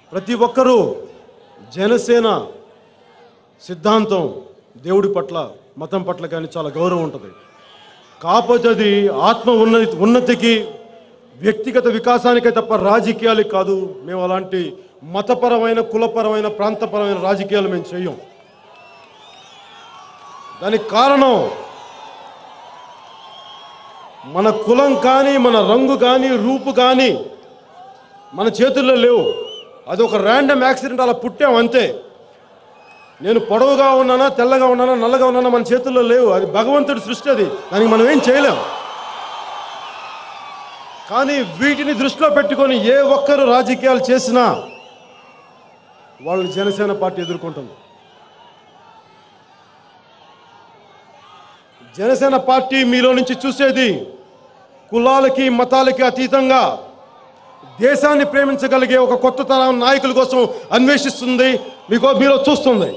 ప్రతి ఒక్కరూ జనసేన సిద్ధాంతం దేవుడి పట్ల మతం పట్ల కానీ చాలా గౌరవం ఉంటుంది కాకపోతే అది ఆత్మ ఉన్నతి ఉన్నతికి వ్యక్తిగత వికాసానికే తప్ప రాజకీయాలకు కాదు మేము అలాంటి మతపరమైన కులపరమైన ప్రాంతపరమైన రాజకీయాలు మేము చెయ్యం దానికి కారణం మన కులం కానీ మన రంగు కానీ రూపు కానీ మన చేతుల్లో లేవు అది ఒక ర్యాండమ్ యాక్సిడెంట్ అలా పుట్టాం అంతే నేను పొడవుగా ఉన్నానా తెల్లగా ఉన్నానా నల్లగా ఉన్నానా మన చేతుల్లో లేవు అది భగవంతుడి సృష్టి అది దానికి మనం ఏం చేయలేం కానీ వీటిని దృష్టిలో పెట్టుకొని ఏ ఒక్కరు రాజకీయాలు చేసినా వాళ్ళని జనసేన పార్టీ ఎదుర్కొంటుంది జనసేన పార్టీ మీలో నుంచి చూసేది కులాలకి మతాలకి అతీతంగా దేశాన్ని ప్రేమించగలిగే ఒక కొత్త తరం నాయకుల కోసం అన్వేషిస్తుంది మీకు మీరు చూస్తుంది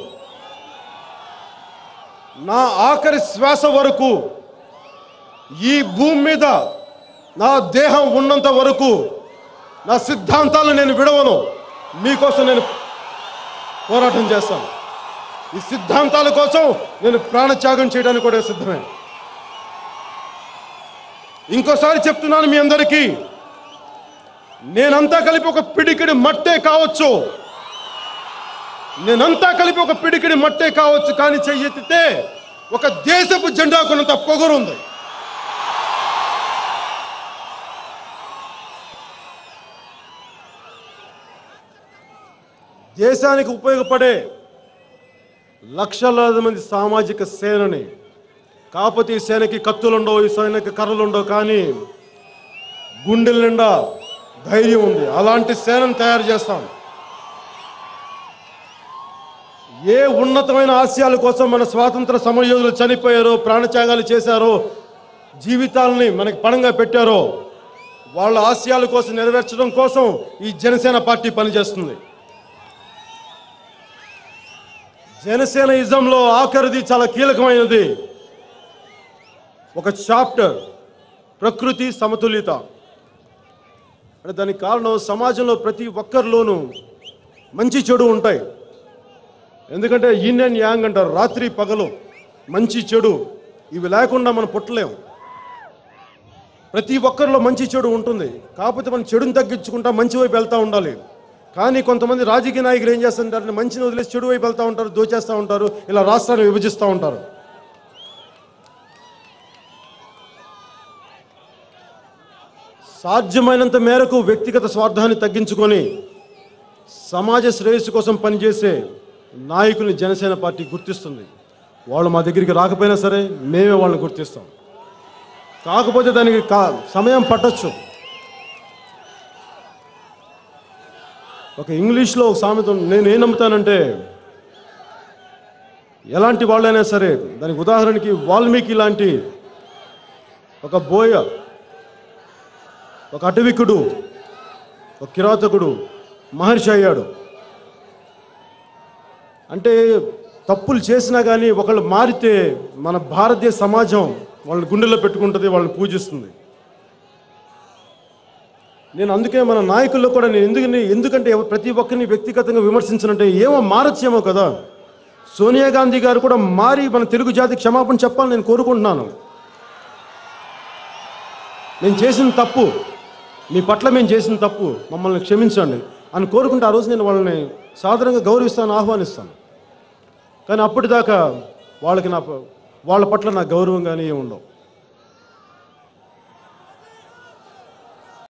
నా ఆఖరి శ్వాస వరకు ఈ భూమి మీద నా దేహం ఉన్నంత వరకు నా సిద్ధాంతాలు నేను విడవను మీకోసం నేను పోరాటం చేస్తాను ఈ సిద్ధాంతాల కోసం నేను ప్రాణత్యాగం చేయడానికి కూడా సిద్ధమే ఇంకోసారి చెప్తున్నాను మీ అందరికీ నేనంతా కలిపి ఒక పిడికిడి మట్టే కావచ్చు నేనంతా కలిపి ఒక పిడికిడి మట్టే కావచ్చు కానీ చెయ్యెత్తితే ఒక దేశపు జెండాకున్నంత పొగరుంది దేశానికి ఉపయోగపడే లక్షలాది మంది సామాజిక సేనని కాకపోతే ఈ సేనకి కత్తులుండవు ఈ సేనకి కర్రలుండవు కానీ గుండెల నిండా ధైర్యం ఉంది అలాంటి సేనను తయారు చేస్తాం ఏ ఉన్నతమైన ఆశయాల కోసం మన స్వాతంత్ర సమరయోధులు చనిపోయారో ప్రాణత్యాగాలు చేశారో జీవితాలని మనకి పణంగా పెట్టారో వాళ్ళ ఆశయాల కోసం నెరవేర్చడం కోసం ఈ జనసేన పార్టీ పనిచేస్తుంది జనసేన ఇజంలో ఆఖరిది చాలా కీలకమైనది ఒక చాప్టర్ ప్రకృతి సమతుల్యత అంటే దానికి కారణం సమాజంలో ప్రతి ఒక్కరిలోనూ మంచి చెడు ఉంటాయి ఎందుకంటే ఇన్ అండ్ యాంగ్ అంటారు రాత్రి పగలు మంచి చెడు ఇవి లేకుండా మనం పుట్టలేం ప్రతి ఒక్కరిలో మంచి చెడు ఉంటుంది కాకపోతే మనం చెడుని తగ్గించుకుంటా మంచి వైపు వెళ్తూ ఉండాలి కానీ కొంతమంది రాజకీయ నాయకులు ఏం చేస్తుంటారు మంచిని వదిలేసి చెడు వైపు వెళ్తూ ఉంటారు దోచేస్తూ ఉంటారు ఇలా రాష్ట్రాన్ని విభజిస్తూ ఉంటారు సాధ్యమైనంత మేరకు వ్యక్తిగత స్వార్థాన్ని తగ్గించుకొని సమాజ శ్రేయస్సు కోసం పనిచేసే నాయకుల్ని జనసేన పార్టీ గుర్తిస్తుంది వాళ్ళు మా దగ్గరికి రాకపోయినా సరే మేమే వాళ్ళని గుర్తిస్తాం కాకపోతే దానికి కా సమయం పట్టొచ్చు ఒక ఇంగ్లీష్లో ఒక సామెత ఉంది. నేను ఏం నమ్ముతానంటే ఎలాంటి వాళ్ళైనా సరే దానికి ఉదాహరణకి వాల్మీకి లాంటి ఒక బోయ ఒక అటవికుడు ఒక కిరాతకుడు మహర్షి అయ్యాడు అంటే తప్పులు చేసినా కానీ ఒకళ్ళు మారితే మన భారతీయ సమాజం వాళ్ళని గుండెల్లో పెట్టుకుంటుంది వాళ్ళని పూజిస్తుంది నేను అందుకే మన నాయకుల్లో కూడా నేను ఎందుకు ఎందుకంటే ఎవ- ప్రతి ఒక్కరిని వ్యక్తిగతంగా విమర్శించనంటే ఏమో మారచ్చేమో కదా సోనియా గాంధీ గారు కూడా మారి మన తెలుగు జాతి క్షమాపణ చెప్పాలని నేను కోరుకుంటున్నాను నేను చేసిన తప్పు మీ పట్ల మేము చేసిన తప్పు మమ్మల్ని క్షమించండి అని కోరుకుంటే ఆ రోజు నేను వాళ్ళని సాధారణంగా గౌరవిస్తాను ఆహ్వానిస్తాను కానీ అప్పటిదాకా వాళ్ళకి నా ప- వాళ్ళ పట్ల నా గౌరవం కానీ ఏమి ఉండవు